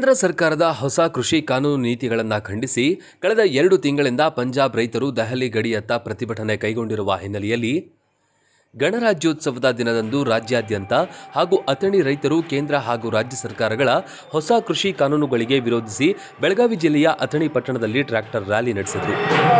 ಕೇಂದ್ರ ಸರ್ಕಾರದ ಹೊಸ ಕೃಷಿ ಕಾನೂನು ನೀತಿಗಳನ್ನು ಖಂಡಿಸಿ ಕಳೆದ ಎರಡು ತಿಂಗಳಿಂದ ಪಂಜಾಬ್ ರೈತರು ದೆಹಲಿ ಗಡಿಯತ್ತ ಪ್ರತಿಭಟನೆ ಕೈಗೊಂಡಿರುವ ಹಿನ್ನೆಲೆಯಲ್ಲಿ ಗಣರಾಜ್ಯೋತ್ಸವದ ದಿನದಂದು ರಾಜ್ಯಾದ್ಯಂತ ಹಾಗೂ ಅಥಣಿ ರೈತರು ಕೇಂದ್ರ ಹಾಗೂ ರಾಜ್ಯ ಸರ್ಕಾರಗಳ ಹೊಸ ಕೃಷಿ ಕಾನೂನುಗಳಿಗೆ ವಿರೋಧಿಸಿ ಬೆಳಗಾವಿ ಜಿಲ್ಲೆಯ ಅಥಣಿ ಪಟ್ಟಣದಲ್ಲಿ ಟ್ರ್ಯಾಕ್ಟರ್ ರ್ಯಾಲಿ ನಡೆಸಿದರು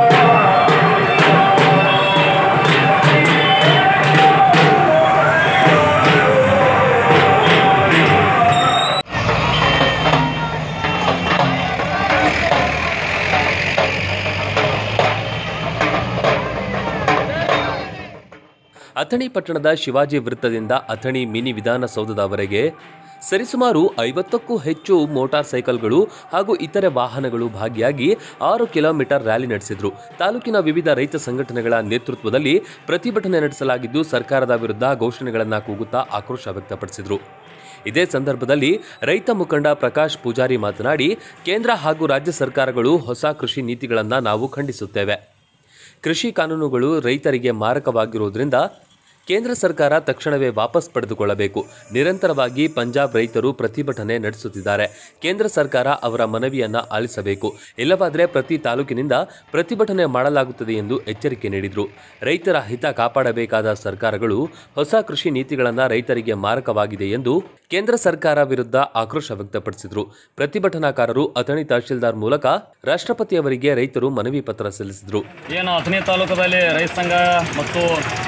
ಅಥಣಿ ಪಟ್ಟಣದ ಶಿವಾಜಿ ವೃತ್ತದಿಂದ ಅಥಣಿ ಮಿನಿ ವಿಧಾನಸೌಧದವರೆಗೆ ಸರಿಸುಮಾರು ಐವತ್ತಕ್ಕೂ ಹೆಚ್ಚು ಮೋಟಾರ್ ಸೈಕಲ್ಗಳು ಹಾಗೂ ಇತರೆ ವಾಹನಗಳು ಭಾಗಿಯಾಗಿ ಆರು ಕಿಲೋಮೀಟರ್ ರ್ಯಾಲಿ ನಡೆಸಿದ್ರು ತಾಲೂಕಿನ ವಿವಿಧ ರೈತ ಸಂಘಟನೆಗಳ ನೇತೃತ್ವದಲ್ಲಿ ಪ್ರತಿಭಟನೆ ನಡೆಸಲಾಗಿದ್ದು ಸರ್ಕಾರದ ವಿರುದ್ಧ ಘೋಷಣೆಗಳನ್ನು ಕೂಗುತ್ತಾ ಆಕ್ರೋಶ ವ್ಯಕ್ತಪಡಿಸಿದರು ಇದೇ ಸಂದರ್ಭದಲ್ಲಿ ರೈತ ಮುಖಂಡ ಪ್ರಕಾಶ್ ಪೂಜಾರಿ ಮಾತನಾಡಿ ಕೇಂದ್ರ ಹಾಗೂ ರಾಜ್ಯ ಸರ್ಕಾರಗಳು ಹೊಸ ಕೃಷಿ ನೀತಿಗಳನ್ನು ನಾವು ಖಂಡಿಸುತ್ತೇವೆ ಕೃಷಿ ಕಾನೂನುಗಳು ರೈತರಿಗೆ ಮಾರಕವಾಗಿರುವುದರಿಂದ ಕೇಂದ್ರ ಸರ್ಕಾರ ತಕ್ಷಣವೇ ವಾಪಸ್ ಪಡೆದುಕೊಳ್ಳಬೇಕು ನಿರಂತರವಾಗಿ ಪಂಜಾಬ್ ರೈತರು ಪ್ರತಿಭಟನೆ ನಡೆಸುತ್ತಿದ್ದಾರೆ ಕೇಂದ್ರ ಸರ್ಕಾರ ಅವರ ಮನವಿಯನ್ನ ಆಲಿಸಬೇಕು ಇಲ್ಲವಾದರೆ ಪ್ರತಿ ತಾಲೂಕಿನಿಂದ ಪ್ರತಿಭಟನೆ ಮಾಡಲಾಗುತ್ತದೆ ಎಂದು ಎಚ್ಚರಿಕೆ ನೀಡಿದರು ರೈತರ ಹಿತ ಕಾಪಾಡಬೇಕಾದ ಸರ್ಕಾರಗಳು ಹೊಸ ಕೃಷಿ ನೀತಿಗಳನ್ನು ರೈತರಿಗೆ ಮಾರಕವಾಗಿದೆ ಎಂದು ಕೇಂದ್ರ ಸರ್ಕಾರ ವಿರುದ್ಧ ಆಕ್ರೋಶ ವ್ಯಕ್ತಪಡಿಸಿದರು ಪ್ರತಿಭಟನಾಕಾರರು ಅಥಣಿ ತಹಶೀಲ್ದಾರ್ ಮೂಲಕ ರಾಷ್ಟ್ರಪತಿಯವರಿಗೆ ರೈತರು ಮನವಿ ಪತ್ರ ಸಲ್ಲಿಸಿದರು ಏನು ಅಥಣಿ ತಾಲೂಕದಲ್ಲಿ ರೈತ ಸಂಘ ಮತ್ತು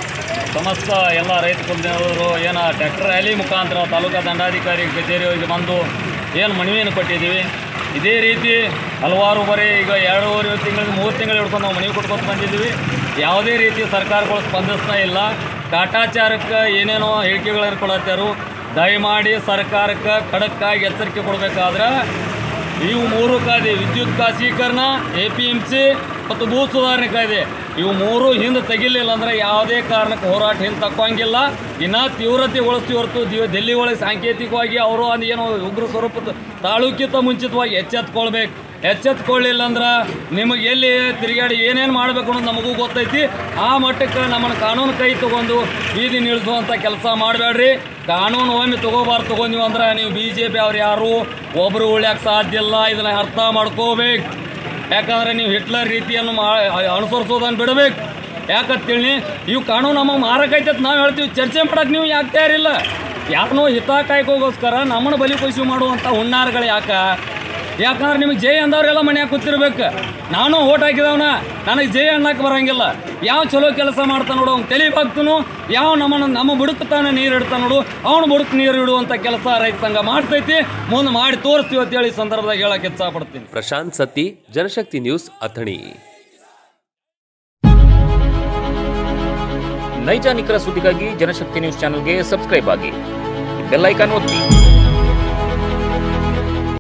ಸಮಸ್ತ ಎಲ್ಲ ರೈತ ಕುಲದವರು ಏನು ಟ್ರ್ಯಾಕ್ಟರ್ ರ್ಯಾಲಿ ಮುಖಾಂತರ ತಾಲೂಕಾ ದಂಡಾಧಿಕಾರಿ ಕಚೇರಿಗೆ ಬಂದು ಏನು ಮನವಿಯನ್ನು ಕೊಟ್ಟಿದ್ದೀವಿ ಇದೇ ರೀತಿ ಹಲವಾರು ಬರೀ ಈಗ ಎರಡೂವರೆ ತಿಂಗಳಿಗೆ ಮೂರು ತಿಂಗಳು ಹಿಡ್ಕೊಂಡು ನಾವು ಮನವಿ ಕೊಟ್ಕೊತ ಬಂದಿದ್ದೀವಿ ಯಾವುದೇ ರೀತಿ ಸರ್ಕಾರಗಳು ಸ್ಪಂದಿಸ್ತಾ ಇಲ್ಲ ಕಾಟಾಚಾರಕ್ಕೆ ಏನೇನೋ ಹೇಳಿಕೆಗಳನ್ನು ಕೊಡತ್ತಾರು ದಯಮಾಡಿ ಸರ್ಕಾರಕ್ಕೆ ಖಡಕ್ಕಾಗಿ ಎಚ್ಚರಿಕೆ ಕೊಡಬೇಕಾದ್ರೆ ಇವು ಮೂರು ಕಾಯ್ದೆ ವಿದ್ಯುತ್ ಖಾಸಗೀಕರಣ ಎ ಪಿ ಎಂ ಸಿ ಮತ್ತು ಭೂ ಸುಧಾರಣೆ ಕಾಯ್ದೆ ಇವು ಮೂರು ಹಿಂದೆ ತೆಗಿಲಿಲ್ಲ ಅಂದ್ರೆ ಯಾವುದೇ ಕಾರಣಕ್ಕೆ ಹೋರಾಟ ಹಿಂದೆ ತಕ್ಕೋಂಗಿಲ್ಲ ಇನ್ನು ತೀವ್ರತೆಗೊಳಿಸ್ತೀವಿ ಹೊರತು ದಿವ್ ಡೆಲ್ಲಿ ಒಳಗೆ ಸಾಂಕೇತಿಕವಾಗಿ ಅವರು ಒಂದು ಏನೋ ಉಗ್ರ ಸ್ವರೂಪದ ತಾಳೂಕಿಂತ ಮುಂಚಿತವಾಗಿ ಎಚ್ಚೆತ್ಕೊಳ್ಬೇಕು ಎಚ್ಚೆತ್ಕೊಳ್ಳಿಲ್ಲ ಅಂದ್ರೆ ನಿಮಗೆ ಎಲ್ಲಿ ತಿರುಗಾಡಿ ಏನೇನು ಮಾಡಬೇಕು ಅನ್ನೋದು ನಮಗೂ ಗೊತ್ತೈತಿ ಆ ಮಟ್ಟಕ್ಕೆ ನಮ್ಮನ್ನು ಕಾನೂನು ಕೈ ತಗೊಂಡು ಬೀದಿ ನಿಲ್ಲಿಸುವಂಥ ಕೆಲಸ ಮಾಡಬೇಡ್ರಿ ಕಾನೂನು ಒಮ್ಮೆ ತಗೋಬಾರ್ದು ತಗೊಂಡಿವಿ ಅಂದ್ರೆ ನೀವು ಬಿ ಜೆ ಪಿ ಅವ್ರು ಯಾರು ಒಬ್ಬರು ಉಳ್ಯಾಕೆ ಸಾಧ್ಯ ಇಲ್ಲ ಇದನ್ನ ಅರ್ಥ ಮಾಡ್ಕೋಬೇಕು ಯಾಕಂದ್ರೆ ನೀವು ಹಿಟ್ಲರ್ ರೀತಿಯನ್ನು ಮಾ ಅನುಸರಿಸೋದನ್ನು ಬಿಡಬೇಕು ಯಾಕಂತೇಳಿ ಇವು ಕಾನೂನು ನಮಗೆ ಮಾರಕೈತೆ ಅಂತ ನಾವು ಹೇಳ್ತೀವಿ ಚರ್ಚೆ ಮಾಡಕ್ಕೆ ನೀವು ಯಾಕೆ ತಯಾರಿಲ್ಲ ಯಾಕನೋ ಹಿತ ಕಾಯ್ಕೋಗೋಸ್ಕರ ನಮ್ಮನ್ನು ಬಲಿ ಕೊಯ್ಸು ಮಾಡುವಂಥ ಹುಣ್ಣಾರ್ಗಳು ಯಾಕೆ ಯಾಕಂದ್ರೆ ನಿಮಗೆ ಜೈ ಅಂದವರೆಲ್ಲ ಮನ್ಯಾಗ ಕೂತಿರ್ಬೇಕು ನಾನು ಓಟ್ ಹಾಕಿದವನ ನನಗೆ ಜೈ ಅನ್ನಕ್ಕೆ ಬರಂಗಿಲ್ಲ ಯಾವ ಚಲೋ ಕೆಲಸ ಮಾಡ್ತಾ ನೋಡು ಅವ್ನು ತಲೆ ಬಾಗ್ತನು ಯಾವ ನಮ್ಮನ್ನು ನಮ್ಮ ಬುಡಕ್ತಾನೆ ನೀರು ಇಡ್ತಾ ನೋಡು ಅವನು ಬುಡಕ್ ನೀರು ಇಡುವಂಥ ಕೆಲಸ ರೈತ ಸಂಘ ಮಾಡ್ತೈತಿ ಮುಂದೆ ಮಾಡಿ ತೋರಿಸ್ತೀವಿ ಅಂತೇಳಿ ಈ ಸಂದರ್ಭದಾಗ ಹೇಳಕ್ಕೆ ಇಚ್ಛಪಡ್ತೀನಿ ಪ್ರಶಾಂತ್ ಸತ್ತಿ ಜನಶಕ್ತಿ ನ್ಯೂಸ್ ಅಥಣಿ ನೈಜ ನಿಖರ ಸುದ್ದಿಗಾಗಿ ಜನಶಕ್ತಿ ನ್ಯೂಸ್ ಚಾನೆಲ್ಗೆ ಸಬ್ಸ್ಕ್ರೈಬ್ ಆಗಿ ಬೆಲ್ ಐಕಾನ್ ಒತ್ತಿ